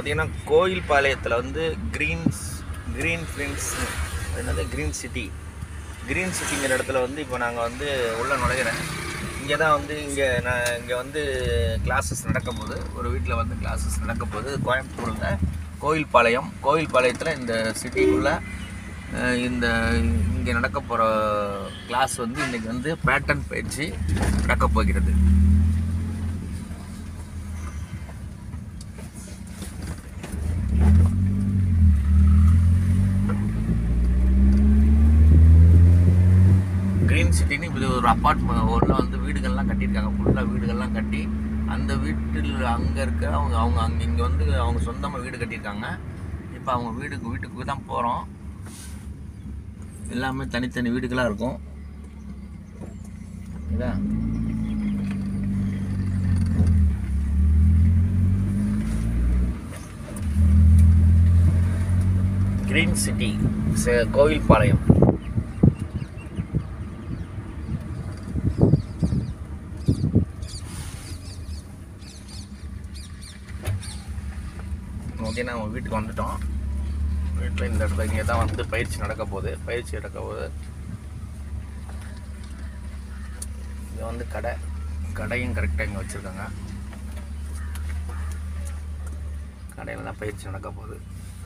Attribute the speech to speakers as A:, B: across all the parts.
A: பார்த்தீங்கன்னா கோயில் பாளையத்தில் வந்து க்ரீன்ஸ் க்ரீன் ஃப்ரெண்ட்ஸ் என்னது க்ரீன் சிட்டி க்ரீன் சிட்டிங்கிற இடத்துல வந்து இப்போ நாங்கள் வந்து உள்ளே நுழையிறேன் இங்கே தான் வந்து இங்கே நான் இங்கே வந்து கிளாஸஸ் நடக்க போகுது ஒரு வீட்டில் வந்து கிளாஸஸ் நடக்க போகுது கோயம்புத்தூரில் கோயில் பாளையம் கோயில் பாளையத்தில் இந்த சிட்டிக்குள்ளே இந்த இங்கே நடக்க போகிற கிளாஸ் வந்து இன்றைக்கி வந்து பேட்டர்ன் பயிற்சி நடக்க போகிறது க்ரீன் சிட்டின்னு இது ஒரு அப்பார்ட்மெண்ட் உள்ள வந்து வீடுகள்லாம் கட்டியிருக்காங்க ஃபுல்லாக வீடுகள்லாம் கட்டி அந்த வீட்டில் அங்கே இருக்க அவங்க அவங்க அங்கே இங்கே வந்து அவங்க சொந்தமாக வீடு கட்டியிருக்காங்க இப்போ அவங்க வீடுக்கு வீட்டுக்கு தான் போகிறோம் எல்லாமே தனித்தனி வீடுகளாக இருக்கும் இதா கிரீன் சிட்டி கோவில் பாளையம் ஓகே நம்ம வீட்டுக்கு வந்துட்டோம் வீட்டில் இந்த இடத்துல இங்கே தான் வந்து பயிற்சி நடக்க போகுது பயிற்சி நடக்க போகுது இது வந்து கடை கடையும் கரெக்டாக இங்கே வச்சுருக்காங்க கடையில் தான் பயிற்சி நடக்க போகுது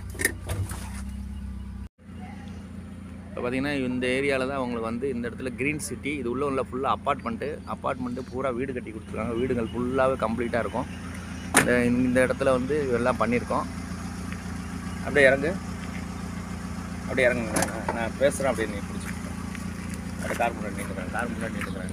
A: இப்போ பார்த்தீங்கன்னா இந்த ஏரியாவில் தான் அவங்களுக்கு வந்து இந்த இடத்துல க்ரீன் சிட்டி இது உள்ள உள்ள ஃபுல்லாக அப்பார்ட்மெண்ட்டு அப்பார்ட்மெண்ட்டு பூரா வீடு கட்டி கொடுத்துருக்காங்க வீடுகள் ஃபுல்லாகவே கம்ப்ளீட்டாக இருக்கும் இந்த இந்த இடத்துல வந்து எல்லாம் பண்ணியிருக்கோம் அப்படியே இறங்கு அப்படியே இறங்குங்க நான் நான் பேசுகிறேன் அப்படியே நீ பிடிச்சி அப்படியே கார் முன்னாடி நின்றுக்கிறேன் கார் முன்னாடி நின்றுக்கிறேன்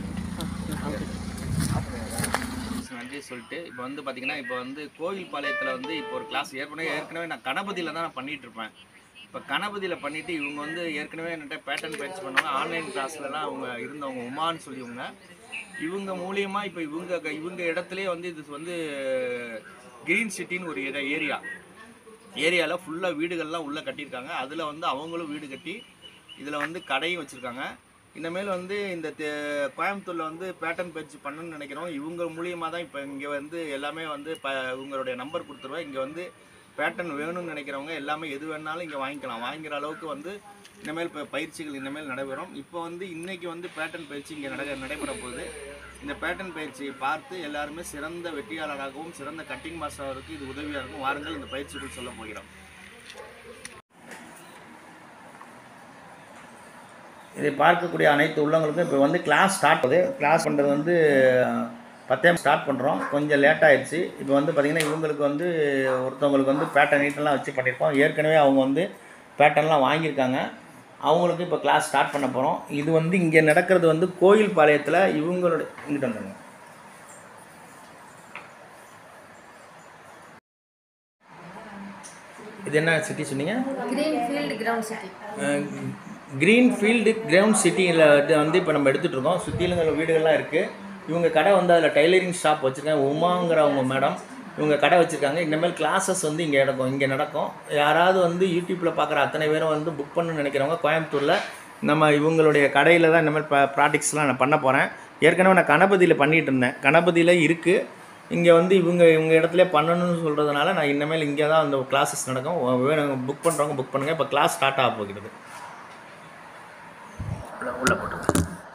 A: நன்றி சொல்லிட்டு இப்போ வந்து பார்த்தீங்கன்னா இப்போ வந்து கோவில் பாளையத்தில் வந்து இப்போ ஒரு கிளாஸ் ஏற்கனவே ஏற்கனவே நான் கணபதியில் தான் நான் பண்ணிகிட்டு இருப்பேன் இப்போ கணபதியில் பண்ணிவிட்டு இவங்க வந்து ஏற்கனவே என்கிட்ட பேட்டர்ன் பயிற்சி பண்ணுவாங்க ஆன்லைன் கிளாஸ்லலாம் அவங்க இருந்தவங்க உமான்னு சொல்லிவங்க இவங்க மூலியமா இப்போ இவங்க க- இவங்க இடத்துலயே வந்து இது வந்து கிரீன் சிட்டின்னு ஒரு ஏரியா ஏரியாவில் ஃபுல்லாக வீடுகள்லாம் உள்ளே கட்டியிருக்காங்க அதில் வந்து அவங்களும் வீடு கட்டி இதில் வந்து கடையும் வச்சுருக்காங்க இனிமேல் வந்து இந்த தே- கோயம்புத்தூரில் வந்து பேட்டர்ன் பயிற்சி பண்ணணும்னு நினைக்கிறோம் இவங்க மூலியமாக தான் இப்போ இங்கே வந்து எல்லாமே வந்து ப இவங்களுடைய நம்பர் கொடுத்துருவேன் இங்கே வந்து பேட்டர்ன் வேணும்னு நினைக்கிறவங்க எல்லாமே எது வேணாலும் இங்கே வாங்கிக்கலாம் வாங்கிற அளவுக்கு வந்து இனிமேல் இப்போ பயிற்சிகள் இனிமேல் நடைபெறும் இப்போ வந்து இன்னைக்கு வந்து பேட்டர்ன் பயிற்சி இங்கே நட நடைபெற போகுது இந்த பேட்டர்ன் பயிற்சியை பார்த்து எல்லாருமே சிறந்த வெற்றியாளராகவும் சிறந்த கட்டிங் மாஸ்டருக்கு இது உதவியாக இருக்கும் வாருங்கள் இந்த பயிற்சிகள் சொல்ல போகிறோம் இதை பார்க்கக்கூடிய அனைத்து உள்ளவங்களுக்கும் இப்போ வந்து கிளாஸ் ஸ்டார்ட் ஆகுது கிளாஸ் பண்ணுறது வந்து பத்தே ஸ்டார்ட் பண்ணுறோம் கொஞ்சம் லேட் ஆயிடுச்சு இப்போ வந்து பார்த்திங்கன்னா இவங்களுக்கு வந்து ஒருத்தவங்களுக்கு வந்து பேட்டர்ன் நீட்டெல்லாம் வச்சு பண்ணியிருக்கோம் ஏற்கனவே அவங்க வந்து பேட்டர்ன்லாம் வாங்கியிருக்காங்க அவங்களுக்கு இப்போ கிளாஸ் ஸ்டார்ட் பண்ண போகிறோம் இது வந்து இங்கே நடக்கிறது வந்து கோயில் பாளையத்தில் இவங்களோட இங்கிட்ட வந்துருங்க இது என்ன சிட்டி சொன்னீங்க
B: greenfield ground city
A: greenfield ground சிட்டியில் வந்து இப்போ நம்ம எடுத்துகிட்டு இருக்கோம் சுற்றிலும் வீடுகள்லாம் இருக்குது இவங்க கடை வந்து அதில் டைலரிங் ஷாப் வச்சுருக்காங்க உமாங்கிறவங்க மேடம் இவங்க கடை வச்சுருக்காங்க இனிமேல் கிளாஸஸ் வந்து இங்கே நடக்கும் இங்கே நடக்கும் யாராவது வந்து யூடியூப்பில் பார்க்குற அத்தனை பேரும் வந்து புக் பண்ணணும்னு நினைக்கிறவங்க கோயம்புத்தூரில் நம்ம இவங்களுடைய கடையில் தான் இனிமேல் ப ப்ராக்டிக்ஸ்லாம் நான் பண்ண போகிறேன் ஏற்கனவே நான் கணபதியில் பண்ணிகிட்டு இருந்தேன் கணபதியில் இருக்குது இங்கே வந்து இவங்க இவங்க இடத்துல பண்ணணும்னு சொல்கிறதுனால நான் இனிமேல் இங்கே தான் அந்த கிளாஸஸ் நடக்கும் வேணும் புக் பண்ணுறவங்க புக் பண்ணுங்கள் இப்போ கிளாஸ் ஸ்டார்ட் ஆக போகிறது உள்ளே போட்டு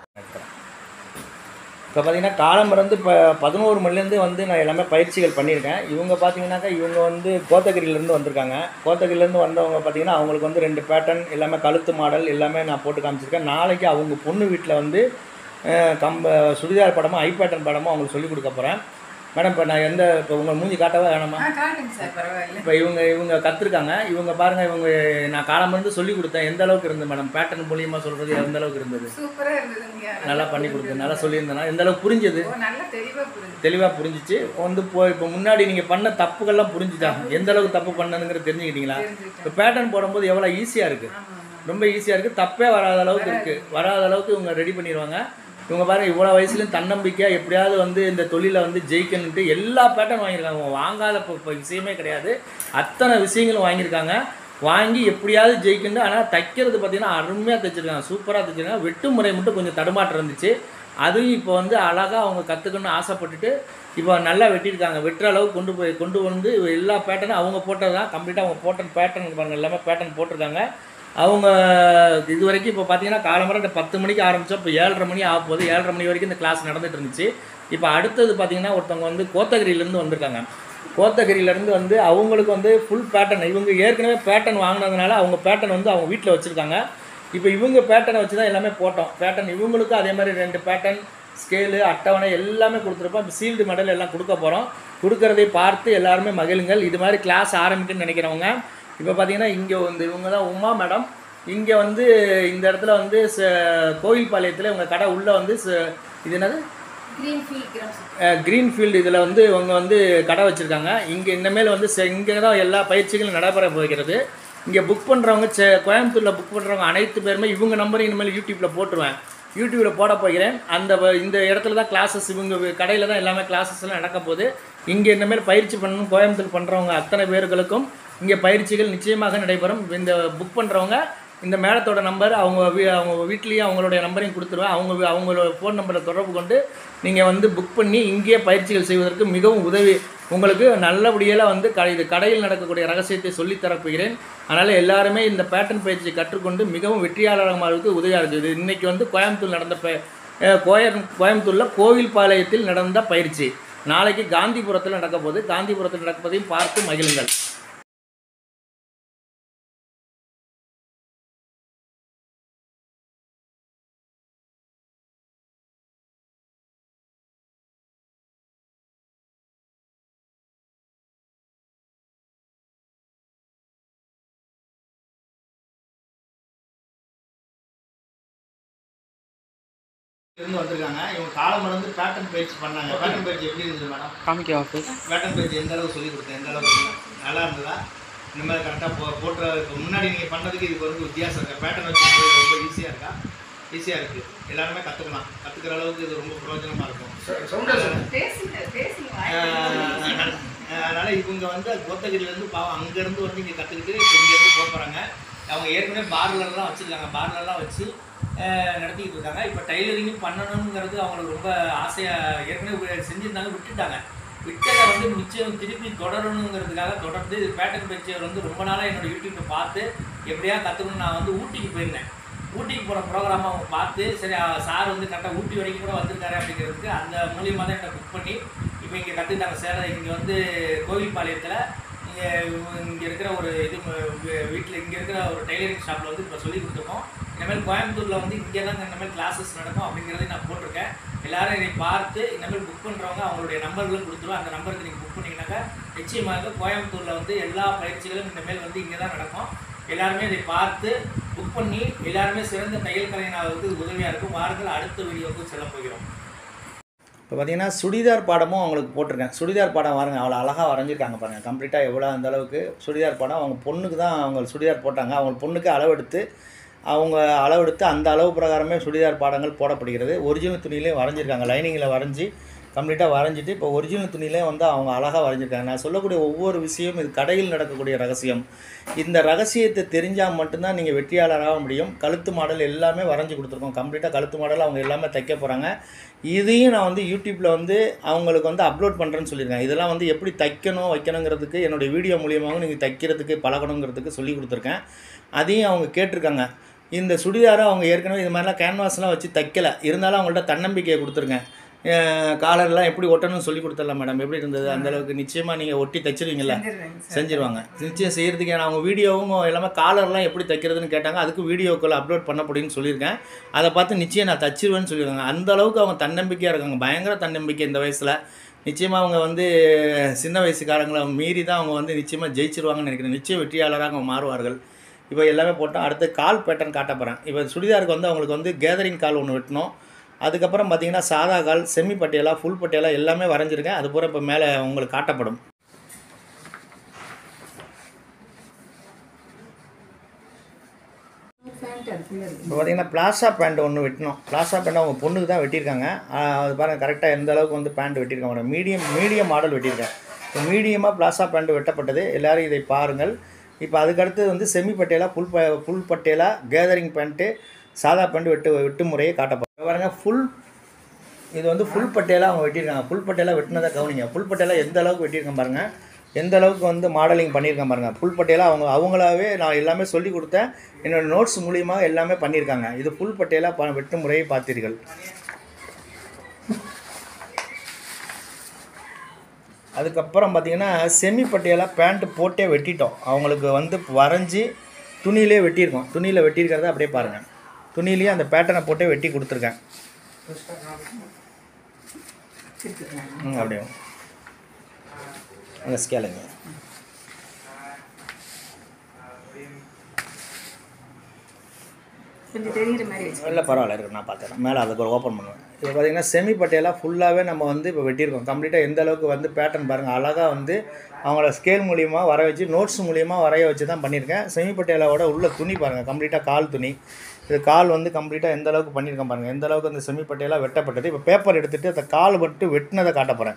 A: இப்போ பார்த்தீங்கன்னா காலம் மறந்து இப்போ பதினோரு மணிலேருந்து வந்து நான் எல்லாமே பயிற்சிகள் பண்ணியிருக்கேன் இவங்க பார்த்தீங்கன்னாக்கா இவங்க வந்து கோத்தகிரிலேருந்து வந்திருக்காங்க கோத்தகிரிலேருந்து வந்தவங்க பார்த்தீங்கன்னா அவங்களுக்கு வந்து ரெண்டு பேட்டர்ன் எல்லாமே கழுத்து மாடல் எல்லாமே நான் போட்டு காமிச்சிருக்கேன் நாளைக்கு அவங்க பொண்ணு வீட்டில் வந்து அஹ், கம்ப சுடிதார் படமும் ஐ பேட்டர்ன் படமும் அவங்களுக்கு சொல்லிக் கொடுக்க போகிறேன் மேடம் இப்போ நான் எந்த இப்போ உங்கள் மூஞ்சி காட்டவா வேணாமா
B: ஆ காட்டுங்க சார் பரவாயில்ல
A: இப்போ இவங்க இவங்க கற்றுருக்காங்க இவங்க பாருங்கள் இவங்க நான் காலம் இருந்து சொல்லி கொடுத்தேன் எந்த அளவுக்கு இருந்தது மேடம் பேட்டர்ன் மூலியமாக சொல்கிறது எந்த அளவுக்கு இருந்தது
B: சூப்பரா இருந்ததுங்க
A: நல்லா பண்ணி கொடுத்து நல்லா சொல்லியிருந்தேனா எந்த அளவுக்கு புரிஞ்சது
B: ஓ நல்லா தெளிவா புரியுது
A: தெளிவாக புரிஞ்சிச்சு வந்து போ இப்போ முன்னாடி நீங்கள் பண்ண தப்புகள்லாம் புரிஞ்சுதா எந்த அளவுக்கு தப்பு பண்ணதுங்கிறது தெரிஞ்சுக்கிட்டீங்களா இப்போ பேட்டர்ன் போடும்போது எவ்வளோ ஈஸியாக இருக்குது
B: ஆமா ஆமா
A: ரொம்ப ஈஸியாக இருக்குது தப்பே வராத அளவுக்கு இருக்குது வராத அளவுக்கு இவங்க ரெடி பண்ணிடுவாங்க இவங்க பாருங்க இவ்வளோ வயசுலையும் தன்னம்பிக்கையாக எப்படியாவது வந்து இந்த தொழிலை வந்து ஜெயிக்கணுன்ட்டு எல்லா பேட்டர்ன் வாங்கியிருக்காங்க அவங்க வாங்காத இப்போ இப்போ விஷயமே கிடையாது அத்தனை விஷயங்களும் வாங்கியிருக்காங்க வாங்கி எப்படியாவது ஜெயிக்கணும் ஆனால் தைக்கிறது பார்த்தீங்கன்னா அருமையாக தைச்சிருக்காங்க சூப்பராக தைச்சிருக்காங்க வெட்டு முறை மட்டும் கொஞ்சம் தடுமாற்றம் இருந்துச்சு
C: அதையும் இப்போ வந்து அழகாக அவங்க கற்றுக்கணும்னு ஆசைப்பட்டுட்டு இப்போ நல்லா வெட்டியிருக்காங்க வெட்டுற அளவுக்கு கொண்டு போய் கொண்டு வந்து எல்லா பேட்டர்னும் அவங்க போட்டது தான் கம்ப்ளீட்டாக அவங்க போட்ட பேட்டர்ன் பாருங்கள் எல்லாமே பேட்டர்ன் போட்டிருக்காங்க அவங்க இது வரைக்கும் இப்போ பார்த்தீங்கன்னா காலம்பரம் இந்த பத்து மணிக்கு ஆரம்பித்தோம் இப்போ ஏழரை மணி ஆக போகுது ஏழரை மணி வரைக்கும் இந்த கிளாஸ் நடந்துட்டு இருந்துச்சு இப்போ அடுத்தது பார்த்தீங்கன்னா ஒருத்தவங்க வந்து கோத்தகிரியிலேருந்து வந்திருக்காங்க கோத்தகிரியிலேருந்து வந்து அவங்களுக்கு வந்து ஃபுல் பேட்டர்ன் இவங்க ஏற்கனவே பேட்டர்ன் வாங்கினதுனால அவங்க பேட்டர்ன் வந்து அவங்க வீட்டில் வச்சுருக்காங்க இப்போ இவங்க பேட்டர்னை வச்சு தான் எல்லாமே போட்டோம் பேட்டர்ன் இவங்களுக்கும் அதே மாதிரி ரெண்டு பேட்டர்ன் ஸ்கேலு அட்டவணை எல்லாமே கொடுத்துருப்போம் இப்போ சீல்டு மெடல் எல்லாம் கொடுக்க போகிறோம் கொடுக்கறதை பார்த்து எல்லாருமே மகிழுங்கள் இது மாதிரி கிளாஸ் ஆரம்பிக்குன்னு நினைக்கிறவங்க இப்போ பார்த்தீங்கன்னா இங்கே வந்து இவங்க தான் உமா மேடம் இங்கே வந்து இந்த இடத்துல வந்து ச- கோயில்பாளையத்தில் இவங்க கடை உள்ளே வந்து ச- இது என்னது
B: green field ground city
C: greenfield இதில் வந்து இவங்க வந்து கடை வச்சுருக்காங்க இங்கே இனிமேல் வந்து இங்கே தான் எல்லா பயிற்சிகளும் நடைபெற போகிறது இங்கே புக் பண்ணுறவங்க செ கோயம்புத்தூரில் புக் பண்ணுறவங்க அனைத்து பேருமே இவங்க நம்பரையும் இனிமேல் யூடியூப்பில் போட்டுருவேன் யூடியூப்பில் போட போகிறேன் அந்த வ- இந்த இடத்துல தான் கிளாஸஸ் இவங்க கடையில் தான் எல்லாமே classes எல்லாம் நடக்க போகுது இங்கே இனிமேல் பயிற்சி பண்ணணும் கோயம்புத்தூர் பண்ணுறவங்க அத்தனை பேர்களுக்கும் இங்கே பயிற்சிகள் நிச்சயமாக நடைபெறும் இந்த புக் பண்ணுறவங்க இந்த மேடத்தோட நம்பர் அவங்க வீ அவங்க வீட்லேயும் அவங்களுடைய நம்பரையும் கொடுத்துருவேன் அவங்க வீ- அவங்களோட ஃபோன் நம்பரை தொடர்பு கொண்டு நீங்கள் வந்து புக் பண்ணி இங்கேயே பயிற்சிகள் செய்வதற்கு மிகவும் உதவி உங்களுக்கு நல்லபடியாக வந்து க இது கடையில் நடக்கக்கூடிய ரகசியத்தை சொல்லித் தரப்போகிறேன் அதனால் எல்லாருமே இந்த பேட்டர்ன் பயிற்சியை கற்றுக்கொண்டு மிகவும் வெற்றியாளர்களுக்கு உதவியாக இருக்குது இன்றைக்கி வந்து கோயம்புத்தூர் நடந்த ப அஹ் கோயம் கோயம்புத்தூரில் கோவில்பாளையத்தில் நடந்த பயிற்சி நாளைக்கு காந்திபுரத்தில் நடக்க போகுது காந்திபுரத்தில் நடப்பதையும் பார்த்து மகிழுங்கள் இருந்து வந்திருக்காங்க இவங்க காலம் வந்து பேட்டர்ன் பயிற்சி பண்ணாங்க பேட்டர்ன் பயிற்சி எப்படி இருந்தது மேடம்
D: காமிக்க ஆஃபீஸ்
C: பேட்டர்ன் பயிற்சி எந்த அளவுக்கு சொல்லி கொடுத்தேன் எந்த அளவுக்கு நல்லா இருந்ததா இந்த மாதிரி கரெக்டாக போ போட்டுற இப்போ முன்னாடி நீங்கள் பண்ணதுக்கு இதுக்கு வந்து வித்தியாசம் இருக்கா பேட்டர்ன் வச்சு பண்றது ரொம்ப ஈஸியாக இருக்கா ஈஸியாக இருக்குது எல்லாருமே கற்றுக்கலாம் கற்றுக்கிற அளவுக்கு இது ரொம்ப பிரயோஜனமாக இருக்கும்
B: பேசுங்க பேசுங்க
C: ஆஹ் அதனால இவங்க வந்து கோத்தகிரிலேருந்து பாவம் அங்கேருந்து வந்து இங்கே கற்றுக்கிட்டு இப்போ இங்கேருந்து போக போகிறாங்க அவங்க ஏற்கனவே பார்லர்லாம் வச்சுருக்காங்க பார்லர்லாம் வச்சு ஆஹ் நடத்திக்கிட்டு இருக்காங்க இப்போ டைலரிங்கும் பண்ணணுங்கிறது அவங்களுக்கு ரொம்ப ஆசையாக ஏற்கனவே செஞ்சுருந்தாங்க விட்டுட்டாங்க விட்டதை வந்து நிச்சயம் திருப்பி தொடரணுங்கிறதுக்காக தொடர்ந்து இது பேட்டர்ன் பயிற்சியை வந்து ரொம்ப நாளாக என்னோட யூடியூப்பை பார்த்து எப்படியா கற்றுக்கணும்னு நான் வந்து ஊட்டிக்கு போயிருந்தேன் ஊட்டிக்கு போன ப்ரோக்ராம் அவங்க பார்த்து சரி சார் வந்து கரெக்டாக ஊட்டி வரைக்கும் கூட வந்திருக்காரு அப்படிங்கிறதுக்கு அந்த மூலியமாக தான் என்னை புக் பண்ணி இப்போ இங்கே கற்றுக்கிட்டாங்க சேலம் இங்கே வந்து கோவில்பாளையத்தில் இங்கே இங்கே இருக்கிற ஒரு இது வீட்டில் இங்கே இருக்கிற ஒரு டைலரிங் ஷாப்பில் வந்து இப்போ சொல்லி கொடுத்துருக்கோம் இனிமேல் கோயம்புத்தூரில் வந்து இங்கே தான் இனிமேல் கிளாஸஸ் நடக்கும் அப்படிங்கிறதையும் நான் போட்டிருக்கேன் எல்லாரும் இதை பார்த்து இனிமேல் புக் பண்ணுறவங்க அவங்களுடைய நம்பர்களும் கொடுத்துருவோம் அந்த நம்பருக்கு நீங்கள் புக் பண்ணிங்கனாக்கா நிச்சயமாக கோயம்புத்தூரில் வந்து எல்லா பயிற்சிகளும் இனிமேல் வந்து இங்கே தான் நடக்கும் எல்லாருமே இதை பார்த்து புக் பண்ணி எல்லாருமே சிறந்த தையல் கலைஞர்களுக்கு இது உதவியாக இருக்கும் வாரத்தில் அடுத்த வீடியோவுக்கு செல்ல போகிறோம் இப்போ பார்த்தீங்கன்னா சுடிதார் பாடமும் அவங்களுக்கு போட்டிருக்கேன் சுடிதார் பாடம் பாருங்க அவ்வளோ அழகாக வரைஞ்சிருக்காங்க பாருங்கள் கம்ப்ளீட்டாக எவ்வளோ அந்த அளவுக்கு சுடிதார் பாடம் அவங்க பொண்ணுக்கு தான் அவங்க சுடிதார் போட்டாங்க அவங்க பொண்ணுக்கு அளவெடுத்து அவங்க அளவெடுத்து அந்த அளவு பிரகாரமே சுடிதார் பாடங்கள் போடப்படுகிறது ஒரிஜினல் துணியிலே வரைஞ்சிருக்காங்க லைனிங்கில் வரைஞ்சி கம்ப்ளீட்டாக வரைஞ்சிட்டு இப்போ ஒரிஜினல் துணியிலே வந்து அவங்க அழகாக வரைஞ்சிருக்காங்க நான் சொல்லக்கூடிய ஒவ்வொரு விஷயம் இது கடையில் நடக்கக்கூடிய ரகசியம் இந்த ரகசியத்தை தெரிஞ்சால் மட்டும்தான் நீங்கள் வெற்றியாளராக முடியும் கழுத்து மாடல் எல்லாமே வரைஞ்சி கொடுத்துருக்கோம் கம்ப்ளீட்டாக கழுத்து மாடல் அவங்க எல்லாமே தைக்க போகிறாங்க இதையும் நான் வந்து யூடியூப்பில் வந்து அவங்களுக்கு வந்து அப்லோட் பண்ணுறேன்னு சொல்லியிருக்கேன் இதெல்லாம் வந்து எப்படி தைக்கணும் வைக்கணுங்கிறதுக்கு என்னுடைய வீடியோ மூலியமாகவும் நீங்கள் தைக்கிறதுக்கு பழகணுங்கிறதுக்கு சொல்லி கொடுத்துருக்கேன் அதையும் அவங்க கேட்டிருக்காங்க இந்த சுடிதாரை அவங்க ஏற்கனவே இது மாதிரிலாம் கேன்வாஸ்லாம் வச்சு தைக்கலை இருந்தாலும் அவங்கள்ட்ட தன்னம்பிக்கையை கொடுத்துருங்க காலர்லாம் எப்படி ஒட்டணும்னு சொல்லி கொடுத்துடலாம் மேடம் எப்படி இருந்தது அந்த அளவுக்கு நிச்சயமாக நீங்கள் ஒட்டி தைச்சிருவீங்களா
B: செஞ்சிடுறேங்க சார்
C: செஞ்சிருவாங்க நிச்சயம் செய்கிறதுக்கு ஏன்னா அவங்க வீடியோவும் எல்லாமே காலர்லாம் எப்படி தைக்கிறதுன்னு கேட்டாங்க அதுக்கு வீடியோக்கள் அப்லோட் பண்ண முடியும்னு சொல்லியிருக்கேன் அதை பார்த்து நிச்சயம் நான் தச்சிருவேன்னு சொல்லியிருக்காங்க அந்த அளவுக்கு அவங்க தன்னம்பிக்கையாக இருக்காங்க பயங்கர தன்னம்பிக்கை இந்த வயசில் நிச்சயமாக அவங்க வந்து சின்ன வயசுக்காரங்களை மீறி தான் அவங்க வந்து நிச்சயமாக ஜெயிச்சிருவாங்கன்னு நினைக்கிறேன் நிச்சயம் வெற்றியாளராக அவங்க மாறுவார்கள் இப்போ எல்லாமே போட்டோம் அடுத்து கால் பேட்டர்ன் காட்ட போகிறேன் இப்போ சுடிதாருக்கு வந்து அவங்களுக்கு வந்து கேதரிங் கால் ஒன்று வெட்டணும் அதுக்கப்புறம் பார்த்தீங்கன்னா சாதா கால் செமி பட்டியலா ஃபுல் பட்டியலா எல்லாமே வரைஞ்சிருக்கேன் அது பூரா இப்போ மேலே உங்களுக்கு காட்டப்படும்
B: பேண்ட் அதுக்குள்ளே இருக்கு
C: இப்போ பார்த்தீங்கன்னா பிளாசா பேண்ட் ஒன்று வெட்டணும் பிளாசா பேண்ட் அவங்க பொண்ணுக்கு தான் வெட்டியிருக்காங்க ஆஹ் அது பாருங்கள் கரெக்டாக எந்த அளவுக்கு வந்து பேண்ட் வெட்டியிருக்காங்க மீடியம் மீடியம் மாடல் வெட்டியிருக்கேன் இப்போ மீடியமாக பிளாசா பேண்ட் வெட்டப்பட்டது எல்லாரும் இதை பாருங்கள் இப்போ அதுக்கடுத்து வந்து செமி பட்டேலா ஃபுல் ப ஃபுல் பட்டேலா கேதரிங் பேண்ட்டு சாதா பேண்ட் வெட்டு வெட்டு முறையை காட்டப்படும் பாருங்க ஃபுல் இது வந்து ஃபுல் பட்டேலாக அவங்க வெட்டியிருக்காங்க ஃபுல் பட்டேலாக வெட்டினதை கவனிங்க ஃபுல் பட்டேலாக எந்த அளவுக்கு வெட்டியிருக்கேன் பாருங்கள் எந்த அளவுக்கு வந்து மாடலிங் பண்ணியிருக்கேன் பாருங்கள் ஃபுல் பட்டேலாக அவங்க அவங்களாவே நான் எல்லாமே சொல்லி கொடுத்தேன் என்னோடய நோட்ஸ் மூலிமா எல்லாமே பண்ணியிருக்காங்க இது ஃபுல் பட்டேலாக ப வெட்டும் முறையை பார்த்தீர்கள் அதுக்கப்புறம் பார்த்தீங்கன்னா செமி பட்டியலாக பேண்ட் போட்டே வெட்டிட்டோம் அவங்களுக்கு வந்து வரைஞ்சி துணியிலே வெட்டியிருக்கோம் துணியில் வெட்டியிருக்கிறத அப்படியே பாருங்கள் துணியிலேயே அந்த பேட்டர்னை போட்டே வெட்டி கொடுத்துருக்கேன் ம் அப்படியே அந்த ஸ்கேலுங்க
B: கொஞ்சம் தெரியுற மாதிரி வச்சு
C: இல்லை பரவாயில்ல இருக்கு நான் பார்த்துறேன் மேலே அதுக்கு ஒரு ஓப்பன் பண்ணுவேன் இப்போ பார்த்தீங்கன்னா செமி பட்டையெல்லாம் ஃபுல்லாகவே நம்ம வந்து இப்போ வெட்டியிருக்கோம் கம்ப்ளீட்டாக எந்த அளவுக்கு வந்து பேட்டர்ன் பாருங்கள் அழகாக வந்து அவங்கள ஸ்கேல் மூலியமாக வர வச்சு நோட்ஸ் மூலியமாக வரைய வச்சு தான் பண்ணியிருக்கேன் செமி பட்டையலாவோட உள்ள துணி பாருங்கள் கம்ப்ளீட்டாக கால் துணி இது கால் வந்து கம்ப்ளீட்டாக எந்த அளவுக்கு பண்ணியிருக்கேன் பாருங்கள் எந்த அளவுக்கு அந்த செமி பட்டையெல்லாம் வெட்டப்பட்டது இப்போ பேப்பர் எடுத்துகிட்டு அந்த கால் மட்டும் வெட்டினதை காட்ட போகிறேன்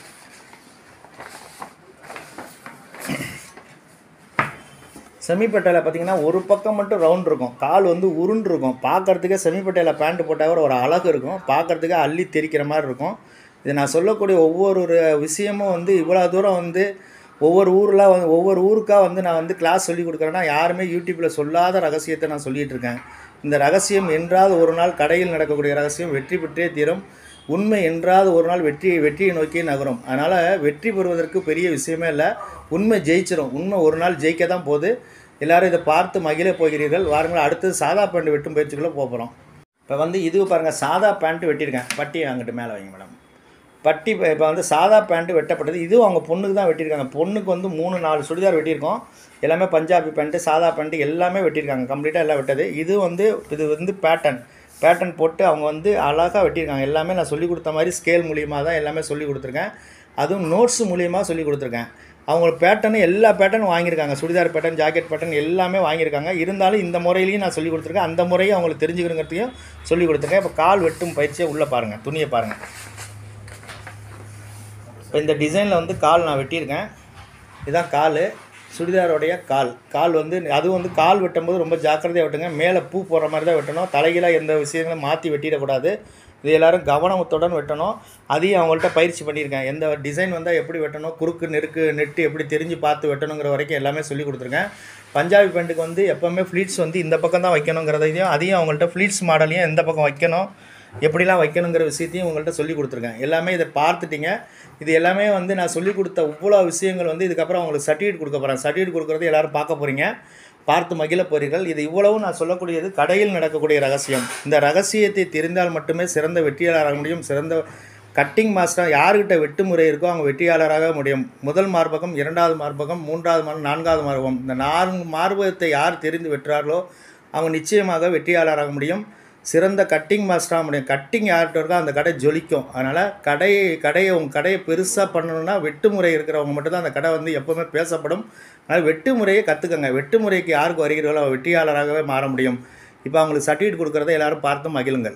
C: செமிப்பட்டையில் பார்த்தீங்கன்னா ஒரு பக்கம் மட்டும் ரவுண்ட் இருக்கும் கால் வந்து உருண்டு இருக்கும் பார்க்கறதுக்கே செமிப்பட்டையில் பேண்ட் போட்டால் கூட ஒரு அழகு இருக்கும் பார்க்கறதுக்கே அள்ளி தெரிக்கிற மாதிரி இருக்கும் இது நான் சொல்லக்கூடிய ஒவ்வொரு ஒரு விஷயமும் வந்து இவ்வளோ தூரம் வந்து ஒவ்வொரு ஊரில் வந்து ஒவ்வொரு ஊருக்காக வந்து நான் வந்து கிளாஸ் சொல்லி கொடுக்குறேன்னா யாருமே யூடியூப்பில் சொல்லாத ரகசியத்தை நான் சொல்லிகிட்டு இருக்கேன் இந்த ரகசியம் என்றாவது ஒரு நாள் கடையில் நடக்கக்கூடிய ரகசியம் வெற்றி பெற்றே தீரும் உண்மை என்றாவது ஒரு நாள் வெற்றியை வெற்றியை நோக்கி நகரும் அதனால் வெற்றி பெறுவதற்கு பெரிய விஷயமே இல்லை உண்மை ஜெயிச்சிரும் உண்மை ஒரு நாள் ஜெயிக்க தான் போகுது எல்லாரும் இதை பார்த்து மகிழ போகிறீர்கள் வாருங்கள் அடுத்தது சாதா பேண்ட் வெட்டும் பயிற்சிக்குள்ளே போக போகிறோம் இப்போ வந்து இது பாருங்கள் சாதா பேண்ட்டு வெட்டியிருக்கேன் பட்டி அங்கிட்டு மேலே வைங்க மேடம் பட்டி இப்போ வந்து சாதா பேண்ட்டு வெட்டப்பட்டது இதுவும் அவங்க பொண்ணுக்கு தான் வெட்டியிருக்காங்க பொண்ணுக்கு வந்து மூணு நாலு சுடிதார் வெட்டியிருக்கோம் எல்லாமே பஞ்சாபி பேண்ட்டு சாதா பேண்ட்டு எல்லாமே வெட்டியிருக்காங்க கம்ப்ளீட்டாக எல்லாம் வெட்டது இது வந்து இது வந்து பேட்டர்ன் பேட்டர்ன் போட்டு அவங்க வந்து அழகாக வெட்டியிருக்காங்க எல்லாமே நான் சொல்லி கொடுத்த மாதிரி ஸ்கேல் மூலியமாக தான் எல்லாமே சொல்லி கொடுத்துருக்கேன் அதுவும் நோட்ஸ் மூலியமாக சொல்லி கொடுத்துருக்கேன் அவங்க பேட்டர்னு எல்லா பேட்டர்னும் வாங்கியிருக்காங்க சுடிதார் பேட்டர்ன் ஜாக்கெட் பேட்டர்ன் எல்லாமே வாங்கியிருக்காங்க இருந்தாலும் இந்த முறையிலையும் நான் சொல்லி கொடுத்துருக்கேன் அந்த முறையும் அவங்களுக்கு தெரிஞ்சுக்கிறங்கிறதையும் சொல்லி கொடுத்துருக்கேன் இப்போ கால் வெட்டும் பயிற்சியை உள்ளே பாருங்கள் துணியை பாருங்கள் இப்போ இந்த டிசைனில் வந்து கால் நான் வெட்டியிருக்கேன் இதுதான் கால் சுடிதாரோடைய கால் கால் வந்து அதுவும் வந்து கால் வெட்டும்போது ரொம்ப ஜாக்கிரதையாக வெட்டுங்க மேலே பூ போடுற மாதிரி தான் வெட்டணும் தலைகீழாக எந்த விஷயங்களும் மாற்றி வெட்டிடக்கூடாது இது எல்லோரும் கவனத்துடன் வெட்டணும் அதையும் அவங்கள்ட்ட பயிற்சி பண்ணியிருக்கேன் எந்த டிசைன் வந்தால் எப்படி வெட்டணும் குறுக்கு நெருக்கு நெட்டு எப்படி தெரிஞ்சு பார்த்து வெட்டணுங்கிற வரைக்கும் எல்லாமே சொல்லி கொடுத்துருக்கேன் பஞ்சாபி பேண்ட்டுக்கு வந்து எப்போவுமே ஃப்ளீட்ஸ் வந்து இந்த பக்கம் தான் வைக்கணுங்கிறதையும் அதையும் அவங்கள்ட்ட ஃப்ளீட்ஸ் மாடலையும் எந்த பக்கம் வைக்கணும் எப்படிலாம் வைக்கணுங்கிற விஷயத்தையும் உங்கள்கிட்ட சொல்லி கொடுத்துருக்கேன் எல்லாமே இதை பார்த்துட்டீங்க இது எல்லாமே வந்து நான் சொல்லி கொடுத்த இவ்வளோ விஷயங்கள் வந்து இதுக்கப்புறம் அவங்களுக்கு சர்டிஃபிகேட் கொடுக்க போகிறேன் சர்டிஃபிகேட் கொடுக்குறது எல்லாரும் பார்க்க போகிறீங்க பார்த்து மகிழ போறீர்கள் இது இவ்வளவும் நான் சொல்லக்கூடியது கடையில் நடக்கக்கூடிய ரகசியம் இந்த ரகசியத்தை தெரிந்தால் மட்டுமே சிறந்த வெற்றியாளராக முடியும் சிறந்த கட்டிங் மாஸ்டர் யார்கிட்ட வெட்டு முறை இருக்கோ அவங்க வெற்றியாளராக முடியும் முதல் மார்பகம் இரண்டாவது மார்பகம் மூன்றாவது மார்பகம் நான்காவது மார்பகம் இந்த நான்கு மார்பகத்தை யார் தெரிந்து வெற்றார்களோ அவங்க நிச்சயமாக வெற்றியாளராக முடியும் சிறந்த கட்டிங் மாஸ்டராக முடியும் கட்டிங் யார்கிட்ட இருக்கோ அந்த கடை ஜொலிக்கும் அதனால் கடையை கடையை உங்கள் கடையை பெருசாக பண்ணணும்னா வெட்டு முறை இருக்கிறவங்க மட்டும்தான் அந்த கடை வந்து எப்போவுமே பேசப்படும் அதனால் வெட்டு முறையை கற்றுக்கங்க வெட்டு முறைக்கு யாருக்கு வருகிறீர்களோ அவர் வெற்றியாளராகவே மாற முடியும் இப்போ அவங்களுக்கு சர்டிஃபிகேட் கொடுக்குறத எல்லாரும் பார்த்து மகிழுங்கள்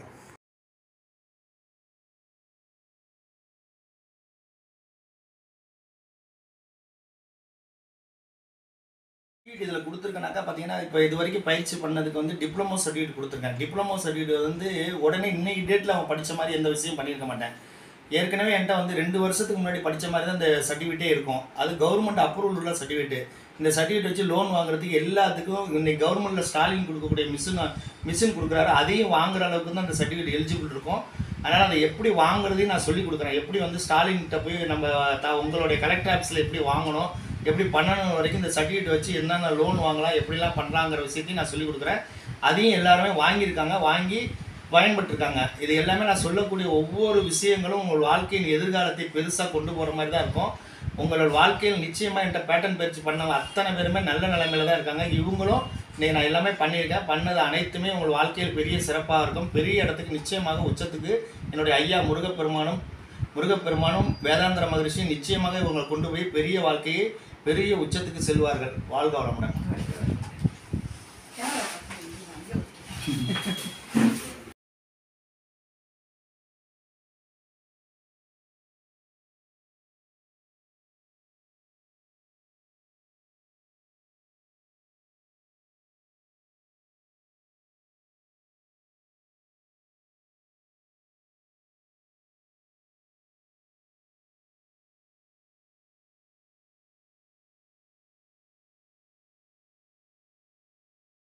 C: இதில் கொடுத்துருக்கனாக்கா பார்த்தீங்கன்னா இப்போ இது வரைக்கும் பயிற்சி பண்ணதுக்கு வந்து டிப்ளமோ சர்டிஃபிகேட் கொடுத்துருக்கேன் டிப்ளமோ சர்டிஃபிகேட் வந்து உடனே இன்னைக்கு டேட்டில் அவன் படித்த மாதிரி எந்த விஷயம் பண்ணியிருக்க மாட்டேன் ஏற்கனவே என்கிட்ட வந்து ரெண்டு வருஷத்துக்கு முன்னாடி படித்த மாதிரி தான் இந்த சர்டிஃபிகேட்டே இருக்கும் அது கவர்மெண்ட் அப்ரூவல் உள்ள சர்டிஃபிகேட் இந்த சர்டிஃபிகேட் வச்சு லோன் வாங்குறதுக்கு எல்லாத்துக்கும் இன்னைக்கு கவர்மெண்ட்டில் ஸ்டாலின் கொடுக்கக்கூடிய மிஷின் மிஷின் கொடுக்குறாரு அதையும் வாங்குற அளவுக்கு தான் அந்த சர்டிஃபிகேட் எலிஜிபிள் இருக்கும் அதனால் அதை எப்படி வாங்குறதையும் நான் சொல்லி கொடுக்குறேன் எப்படி வந்து ஸ்டாலின்கிட்ட போய் நம்ம த உங்களுடைய கலெக்டர் ஆஃபீஸில் எப்படி வாங்கணும் எப்படி பண்ணணும் வரைக்கும் இந்த சர்டிஃபிகேட் வச்சு என்னென்ன லோன் வாங்கலாம் எப்படிலாம் பண்ணலாங்கிற விஷயத்தையும் நான் சொல்லி கொடுக்குறேன் அதையும் எல்லாருமே வாங்கியிருக்காங்க வாங்கி பயன்பட்டுருக்காங்க இது எல்லாமே நான் சொல்லக்கூடிய ஒவ்வொரு விஷயங்களும் உங்கள் வாழ்க்கையின் எதிர்காலத்தை பெருசாக கொண்டு போகிற மாதிரி தான் இருக்கும் உங்களோட வாழ்க்கையில் நிச்சயமாக என்கிட்ட பேட்டர்ன் பயிற்சி பண்ணவங்க அத்தனை பேருமே நல்ல நிலைமையில தான் இருக்காங்க இவங்களும் இன்னைக்கு நான் எல்லாமே பண்ணியிருக்கேன் பண்ணது அனைத்துமே உங்கள் வாழ்க்கையில் பெரிய சிறப்பாக இருக்கும் பெரிய இடத்துக்கு நிச்சயமாக உச்சத்துக்கு என்னுடைய ஐயா முருகப்பெருமானும் முருகப்பெருமானும் வேதாந்திர மகரிஷியும் நிச்சயமாக இவங்களை கொண்டு போய் பெரிய வாழ்க்கையை பெரிய உச்சத்துக்கு செல்வார்கள் வாழ்க வளமுடன்
B: யார்